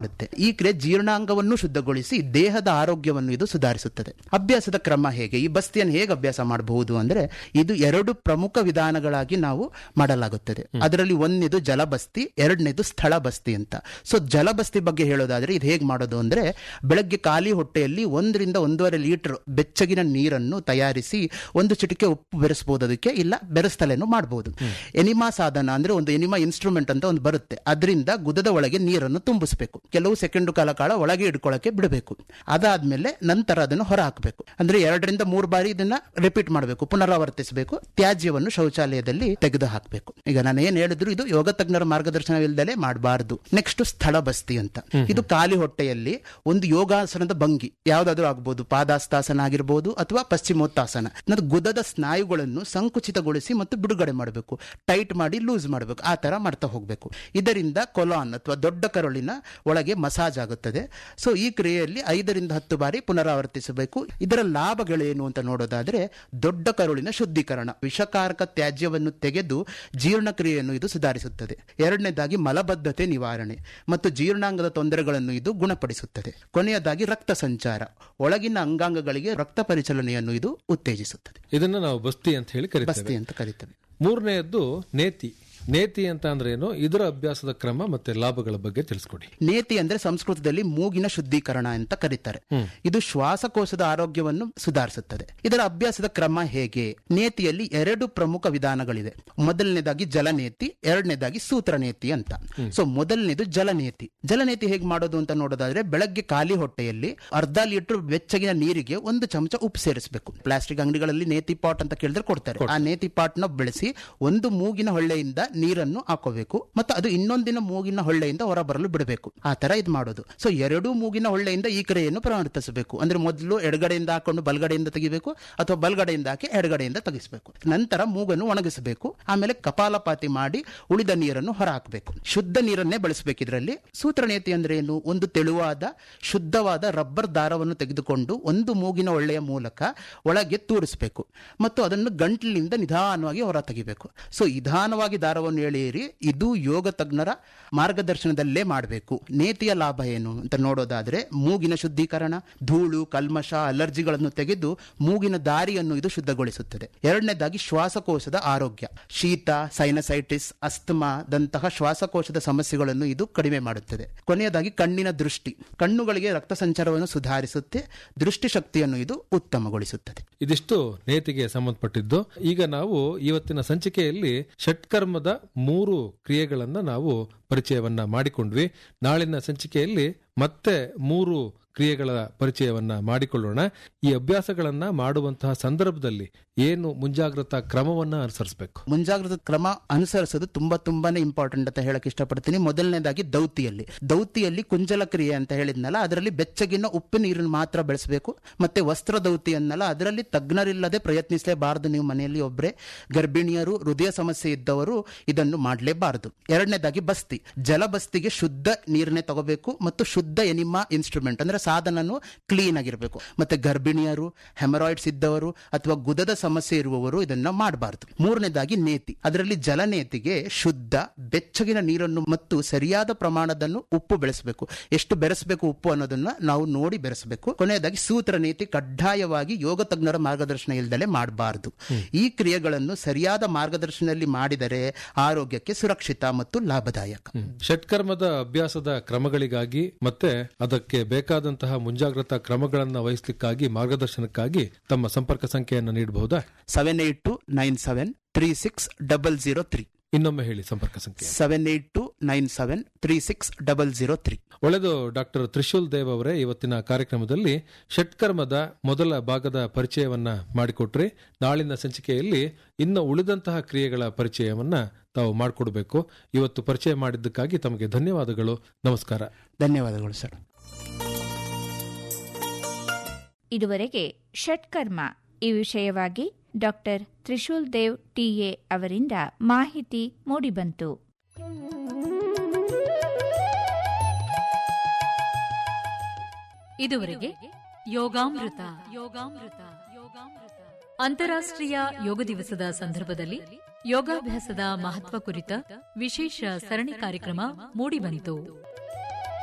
ಮಾಡುತ್ತೆ ಈ ಕ್ರಿಯೆ ಜೀರ್ಣಾಂಗವನ್ನು ಶುದ್ಧಗೊಳಿಸಿ ದೇಹದ ಆರೋಗ್ಯವನ್ನು ಇದು ಸುಧಾರಿಸುತ್ತದೆ ಅಭ್ಯಾಸದ ಕ್ರಮ ಹೇಗೆ ಈ ಬಸ್ತಿಯನ್ನು ಹೇಗೆ ಅಭ್ಯಾಸ ಮಾಡಬಹುದು ಅಂದ್ರೆ ಇದು ಎರಡು ಪ್ರಮುಖ ವಿಧಾನಗಳಾಗಿ ನಾವು ಮಾಡಲಾಗುತ್ತದೆ ಅದರಲ್ಲಿ ಒಂದನೇದು ಜಲಬಸ್ತಿ ಎರಡನೇದು ಸ್ಥಳ ಬಸ್ತಿ ಅಂತ ಸೊ ಜಲಬಸ್ತಿ ಬಗ್ಗೆ ಹೇಳೋದಾದ್ರೆ ಇದು ಹೇಗೆ ಮಾಡೋದು ಅಂದ್ರೆ ಬೆಳಗ್ಗೆ ಖಾಲಿ ಹೊಟ್ಟೆಯಲ್ಲಿ ಒಂದರಿಂದ ಒಂದೂವರೆ ಲೀಟರ್ ಬೆಚ್ಚಗಿನ ನೀರನ್ನು ತಯಾರಿಸಿ ಒಂದು ಚಿಟಿಕೆ ಉಪ್ಪು ಬೆರೆಸಬಹುದು ಅದಕ್ಕೆ ಇಲ್ಲ ಬೆರೆಸ್ತಲೇನು ಮಾಡಬಹುದು ಎನಿಮಾ ಸಾಧನ ಅಂದ್ರೆ ಒಂದು ಎನಿಮಾ ಇನ್ಸ್ಟ್ರೂಮೆಂಟ್ ಅಂತ ಒಂದು ಬರುತ್ತೆ ಅದರಿಂದ ಗುದದ ಒಳಗೆ ನೀರನ್ನು ತುಂಬಿಸಬೇಕು ಕೆಲವು ಸೆಕೆಂಡ್ ಕಾಲ ಕಾಲ ಒಳಗೆ ಇಡ್ಕೊಳ್ಳಕ್ಕೆ ಬಿಡಬೇಕು ಅದಾದ್ಮೇಲೆ ನಂತರ ಅದನ್ನು ಹೊರ ಹಾಕಬೇಕು ಅಂದ್ರೆ ಎರಡರಿಂದ ಮೂರು ಬಾರಿ ಇದನ್ನ ರಿಪೀಟ್ ಮಾಡಬೇಕು ಪುನರಾವರ್ತಿಸಬೇಕು ತ್ಯಾಜ್ಯವನ್ನು ಶೌಚಾಲಯದಲ್ಲಿ ತೆಗೆದು ಹಾಕಬೇಕು ಈಗ ನಾನು ಏನ್ ಹೇಳಿದ್ರು ಇದು ಯೋಗ ತಜ್ಞರ ಮಾರ್ಗದರ್ಶನವಿಲ್ಲದೆ ಮಾಡಬಾರದು ನೆಕ್ಸ್ಟ್ ಸ್ಥಳ ಬಸ್ತಿ ಅಂತ ಇದು ಖಾಲಿ ಹೊಟ್ಟೆಯಲ್ಲಿ ಒಂದು ಯೋಗಾಸನದ ಭಂಗಿ ಯಾವ್ದಾದ್ರು ಆಗ್ಬೋದು ಪಾದಾಸ್ತಾಸನ ಆಗಿರ್ಬೋದು ಅಥವಾ ಪಶ್ಚಿಮೋತ್ತಾಸನ ಅನ್ನೋದು ಗುದದ ಸ್ನಾಯುಗಳನ್ನು ಸಂಕುಚಿತಗೊಳಿಸಿ ಮತ್ತು ಬಿಡುಗಡೆ ಮಾಡಬೇಕು ಟೈಟ್ ಮಾಡಿ ಲೂಸ್ ಮಾಡಬೇಕು ಆ ತರ ಮಾಡ್ತಾ ಹೋಗಬೇಕು ಇದರಿಂದ ಕೊಲಾನ್ ಅಥವಾ ದೊಡ್ಡ ಕರುಳಿನ ಒಳಗೆ ಮಸಾಜ್ ಆಗುತ್ತದೆ ಸೊ ಈ ಕ್ರಿಯೆಯಲ್ಲಿ ಐದರಿಂದ ಹತ್ತು ಬಾರಿ ಪುನರಾವರ್ತಿಸಬೇಕು ಇದರ ಲಾಭಗಳೇನು ಅಂತ ನೋಡೋದಾದ್ರೆ ದೊಡ್ಡ ಕರುಳಿನ ಶುದ್ಧೀಕರಣ ವಿಷಕಾರಕ ತ್ಯಾಜ್ಯವನ್ನು ತೆಗೆದು ಜೀರ್ಣಕ್ರಿಯೆಯನ್ನು ಇದು ಸುಧಾರಿಸುತ್ತದೆ ಎರಡನೇದಾಗಿ ಮಲಬದ್ಧತೆ ನಿವಾರಣೆ ಮತ್ತು ಜೀರ್ಣಾಂಗದ ತೊಂದರೆಗಳನ್ನು ಇದು ಗುಣಪಡಿಸುತ್ತದೆ ಕೊನೆಯದಾಗಿ ರಕ್ತ ಸಂಚಾರ ಒಳಗಿನ ಅಂಗಾಂಗಗಳಿಗೆ ರಕ್ತ ಪರಿಚಲನೆಯನ್ನು ಇದು ಉತ್ತೇಜಿಸುತ್ತದೆ ಇದನ್ನ ನಾವು ಬಸ್ತಿ ಅಂತ ಹೇಳಿ ಬಸ್ತಿ ಕರಿತೇವೆ ಅಂತ ಕರೀತೇವೆ ಮೂರನೆಯದ್ದು ನೇತಿ ನೇತಿ ಅಂತ ಅಂದ್ರೆ ಏನು ಇದರ ಅಭ್ಯಾಸದ ಕ್ರಮ ಮತ್ತೆ ಲಾಭಗಳ ಬಗ್ಗೆ ತಿಳಿಸ್ಕೊಡಿ ನೇತಿ ಅಂದ್ರೆ ಸಂಸ್ಕೃತದಲ್ಲಿ ಮೂಗಿನ ಶುದ್ಧೀಕರಣ ಅಂತ ಕರೀತಾರೆ ಇದು ಶ್ವಾಸಕೋಶದ ಆರೋಗ್ಯವನ್ನು ಸುಧಾರಿಸುತ್ತದೆ ಇದರ ಅಭ್ಯಾಸದ ಕ್ರಮ ಹೇಗೆ ನೇತಿಯಲ್ಲಿ ಎರಡು ಪ್ರಮುಖ ವಿಧಾನಗಳಿವೆ ಮೊದಲನೇದಾಗಿ ಜಲನೇತಿ ಎರಡನೇದಾಗಿ ಸೂತ್ರನೇತಿ ಅಂತ ಸೊ ಮೊದಲನೇದು ಜಲನೇತಿ ಜಲನೇತಿ ಹೇಗೆ ಮಾಡೋದು ಅಂತ ನೋಡೋದಾದ್ರೆ ಬೆಳಗ್ಗೆ ಖಾಲಿ ಹೊಟ್ಟೆಯಲ್ಲಿ ಅರ್ಧ ಲೀಟರ್ ಬೆಚ್ಚಗಿನ ನೀರಿಗೆ ಒಂದು ಚಮಚ ಉಪ್ಪು ಸೇರಿಸಬೇಕು ಪ್ಲಾಸ್ಟಿಕ್ ಅಂಗಡಿಗಳಲ್ಲಿ ನೇತಿ ಪಾಟ್ ಅಂತ ಕೇಳಿದ್ರೆ ಕೊಡ್ತಾರೆ ಆ ನೇತಿ ಪಾಟ್ ನ ಬೆಳೆಸಿ ಒಂದು ಮೂಗಿನ ಹೊಳ್ಳೆಯಿಂದ ನೀರನ್ನು ಹಾಕೋಬೇಕು ಮತ್ತು ಅದು ಇನ್ನೊಂದಿನ ಮೂಗಿನ ಹೊಳ್ಳೆಯಿಂದ ಹೊರಬರಲು ಬಿಡಬೇಕು ಆ ತರ ಇದು ಮಾಡೋದು ಸೊ ಎರಡೂ ಮೂಗಿನ ಹೊಳ್ಳೆಯಿಂದ ಈ ಕ್ರಿಯೆಯನ್ನು ಪ್ರಾರಂಭಿಸಬೇಕು ಅಂದ್ರೆ ಮೊದಲು ಎಡಗಡೆಯಿಂದ ಹಾಕೊಂಡು ಬಲಗಡೆಯಿಂದ ತೆಗಿಬೇಕು ಅಥವಾ ಬಲಗಡೆಯಿಂದ ಹಾಕಿ ಎಡಗಡೆಯಿಂದ ತೆಗಿಸಬೇಕು ನಂತರ ಮೂಗನ್ನು ಒಣಗಿಸಬೇಕು ಆಮೇಲೆ ಕಪಾಲಪಾತಿ ಮಾಡಿ ಉಳಿದ ನೀರನ್ನು ಹೊರ ಹಾಕಬೇಕು ಶುದ್ಧ ನೀರನ್ನೇ ಬಳಸಬೇಕು ಇದರಲ್ಲಿ ಸೂತ್ರನೇತಿ ಅಂದ್ರೆ ಏನು ಒಂದು ತೆಳುವಾದ ಶುದ್ಧವಾದ ರಬ್ಬರ್ ದಾರವನ್ನು ತೆಗೆದುಕೊಂಡು ಒಂದು ಮೂಗಿನ ಒಳ್ಳೆಯ ಮೂಲಕ ಒಳಗೆ ತೂರಿಸಬೇಕು ಮತ್ತು ಅದನ್ನು ಗಂಟಲಿನಿಂದ ನಿಧಾನವಾಗಿ ಹೊರ ತೆಗಿಬೇಕು ಸೊ ನಿಧಾನವಾಗಿ ದಾರವನ್ನು ಎಳೆಯಿರಿ ಇದು ಯೋಗ ತಜ್ಞರ ಮಾರ್ಗದರ್ಶನದಲ್ಲೇ ಮಾಡಬೇಕು ನೇತಿಯ ಲಾಭ ಏನು ಅಂತ ನೋಡೋದಾದ್ರೆ ಮೂಗಿನ ಶುದ್ಧೀಕರಣ ಧೂಳು ಕಲ್ಮಶ ಅಲರ್ಜಿಗಳನ್ನು ತೆಗೆದು ಮೂಗಿನ ದಾರಿಯನ್ನು ಇದು ಶುದ್ಧಗೊಳಿಸುತ್ತದೆ ಎರಡನೇದಾಗಿ ಶ್ವಾಸಕೋಶದ ಆರೋಗ್ಯ ಶೀತ ಸೈನಸೈಟಿಸ್ ಅಸ್ತಮಾದಂತಹ ಶ್ವಾಸಕೋಶದ ಸಮಸ್ಯೆಗಳನ್ನು ಇದು ಕಡಿಮೆ ಮಾಡುತ್ತದೆ ಕೊನೆಯದಾಗಿ ಕಣ್ಣಿನ ದೃಷ್ಟಿ ಕಣ್ಣುಗಳಿಗೆ ರಕ್ತ ಸಂಚಾರವನ್ನು ಸುಧಾರಿಸುತ್ತೆ ದೃಷ್ಟಿ ಶಕ್ತಿಯನ್ನು ಇದು ಉತ್ತಮಗೊಳಿಸುತ್ತದೆ ಇದಿಷ್ಟು ನೇತಿಗೆ ಸಂಬಂಧಪಟ್ಟಿದ್ದು ಈಗ ನಾವು ಇವತ್ತಿನ ಸಂಚಿಕೆಯಲ್ಲಿ ಷಟ್ಕರ್ಮದ ಮೂರು ಕ್ರಿಯೆಗಳನ್ನ ನಾವು ಪರಿಚಯವನ್ನ ಮಾಡಿಕೊಂಡ್ವಿ ನಾಳಿನ ಸಂಚಿಕೆಯಲ್ಲಿ ಮತ್ತೆ ಮೂರು ಕ್ರಿಯೆಗಳ ಪರಿಚಯವನ್ನ ಮಾಡಿಕೊಳ್ಳೋಣ ಈ ಅಭ್ಯಾಸಗಳನ್ನ ಮಾಡುವಂತಹ ಸಂದರ್ಭದಲ್ಲಿ ಏನು ಮುಂಜಾಗ್ರತಾ ಕ್ರಮವನ್ನ ಅನುಸರಿಸಬೇಕು ಮುಂಜಾಗ್ರತಾ ಕ್ರಮ ಅನುಸರಿಸೋದು ತುಂಬಾ ತುಂಬಾನೇ ಇಂಪಾರ್ಟೆಂಟ್ ಅಂತ ಹೇಳಕ್ ಇಷ್ಟಪಡ್ತೀನಿ ಮೊದಲನೇದಾಗಿ ದೌತಿಯಲ್ಲಿ ದೌತಿಯಲ್ಲಿ ಕುಂಜಲ ಕ್ರಿಯೆ ಅಂತ ಹೇಳಿದ್ನಲ್ಲ ಅದರಲ್ಲಿ ಬೆಚ್ಚಗಿನ ಉಪ್ಪು ನೀರನ್ನು ಮಾತ್ರ ಬೆಳೆಸಬೇಕು ಮತ್ತೆ ವಸ್ತ್ರ ದೌತಿ ಅನ್ನಲ್ಲ ಅದರಲ್ಲಿ ತಜ್ಞರಿಲ್ಲದೆ ಪ್ರಯತ್ನಿಸಲೇಬಾರದು ನೀವು ಮನೆಯಲ್ಲಿ ಒಬ್ಬರೇ ಗರ್ಭಿಣಿಯರು ಹೃದಯ ಸಮಸ್ಯೆ ಇದ್ದವರು ಇದನ್ನು ಮಾಡಲೇಬಾರದು ಎರಡನೇದಾಗಿ ಬಸ್ತಿ ಜಲಬಸ್ತಿಗೆ ಶುದ್ಧ ನೀರನ್ನೇ ತಗೋಬೇಕು ಮತ್ತು ಶುದ್ಧ ಎನಿಮಾ ಇನ್ಸ್ಟ್ರೂಮೆಂಟ್ ಅಂದ್ರೆ ಸಾಧನನು ಕ್ಲೀನ್ ಆಗಿರಬೇಕು ಮತ್ತೆ ಗರ್ಭಿಣಿಯರು ಹೆಮರಾಯ್ಡ್ಸ್ ಇದ್ದವರು ಅಥವಾ ಗುದದ ಸಮಸ್ಯೆ ಇರುವವರು ಇದನ್ನ ಮಾಡಬಾರದು ಮೂರನೇದಾಗಿ ನೇತಿ ಅದರಲ್ಲಿ ಜಲನೇತಿಗೆ ಶುದ್ಧ ಬೆಚ್ಚಗಿನ ನೀರನ್ನು ಮತ್ತು ಸರಿಯಾದ ಪ್ರಮಾಣದನ್ನು ಉಪ್ಪು ಬೆಳೆಸಬೇಕು ಎಷ್ಟು ಬೆರೆಸಬೇಕು ಉಪ್ಪು ಅನ್ನೋದನ್ನ ನಾವು ನೋಡಿ ಬೆರೆಸಬೇಕು ಕೊನೆಯದಾಗಿ ಸೂತ್ರ ನೀತಿ ಕಡ್ಡಾಯವಾಗಿ ಯೋಗ ತಜ್ಞರ ಮಾರ್ಗದರ್ಶನ ಇಲ್ಲದಲೇ ಮಾಡಬಾರದು ಈ ಕ್ರಿಯೆಗಳನ್ನು ಸರಿಯಾದ ಮಾರ್ಗದರ್ಶನದಲ್ಲಿ ಮಾಡಿದರೆ ಆರೋಗ್ಯಕ್ಕೆ ಸುರಕ್ಷಿತ ಮತ್ತು ಲಾಭದಾಯಕ ಷಟ್ಕರ್ಮದ ಅಭ್ಯಾಸದ ಕ್ರಮಗಳಿಗಾಗಿ ಮತ್ತೆ ಅದಕ್ಕೆ ಬೇಕಾದಂತಹ ಮುಂಜಾಗ್ರತಾ ಕ್ರಮಗಳನ್ನ ವಹಿಸಲಿಕ್ಕಾಗಿ ಮಾರ್ಗದರ್ಶನಕ್ಕಾಗಿ ತಮ್ಮ ಸಂಪರ್ಕ ಸಂಖ್ಯೆಯನ್ನು ನೀಡಬಹುದಾ seven eight two nine seven three six double zero three ಇನ್ನೊಮ್ಮೆ ಹೇಳಿ ಸಂಪರ್ಕ ಸಂಖ್ಯೆ seven eight two nine seven three six double zero three ಒಳ್ಳೆದು ಡಾಕ್ಟರ್ ತ್ರಿಶೂಲ್ ದೇವ್ ಅವರೇ ಇವತ್ತಿನ ಕಾರ್ಯಕ್ರಮದಲ್ಲಿ ಷಟ್ಕರ್ಮದ ಮೊದಲ ಭಾಗದ ಪರಿಚಯವನ್ನ ಮಾಡಿಕೊಟ್ರಿ ನಾಳಿನ ಸಂಚಿಕೆಯಲ್ಲಿ ಇನ್ನು ಉಳಿದಂತಹ ಕ್ರಿಯೆಗಳ ಪರಿಚಯವನ್ನ ತಾವು ಮಾಡಿಕೊಡ್ಬೇಕು ಇವತ್ತು ಪರಿಚಯ ಮಾಡಿದ್ದಕ್ಕಾಗಿ ತಮಗೆ ಧನ್ಯವಾದಗಳು ನಮಸ್ಕಾರ ಧನ್ಯವಾದಗಳು ಸರ್ ಇದುವರೆಗೆ ಷಟ್ಕರ್ಮ ಈ ವಿಷಯವಾಗಿ ಡಾಕ್ಟರ್ ತ್ರಿಶೂಲ್ ದೇವ್ ಟಿಎ ಅವರಿಂದ ಮಾಹಿತಿ ಮೂಡಿಬಂತು ಇದುವರೆಗೆ ಯೋಗಾಮೃತ ಯೋಗಾಮೃತ ಯೋಗಾಮೃತ ಅಂತಾರಾಷ್ಟ್ರೀಯ ಯೋಗ ದಿವಸದ ಸಂದರ್ಭದಲ್ಲಿ ಯೋಗಾಭ್ಯಾಸದ ಮಹತ್ವ ಕುರಿತ ವಿಶೇಷ ಸರಣಿ ಕಾರ್ಯಕ್ರಮ ಮೂಡಿಬಂತು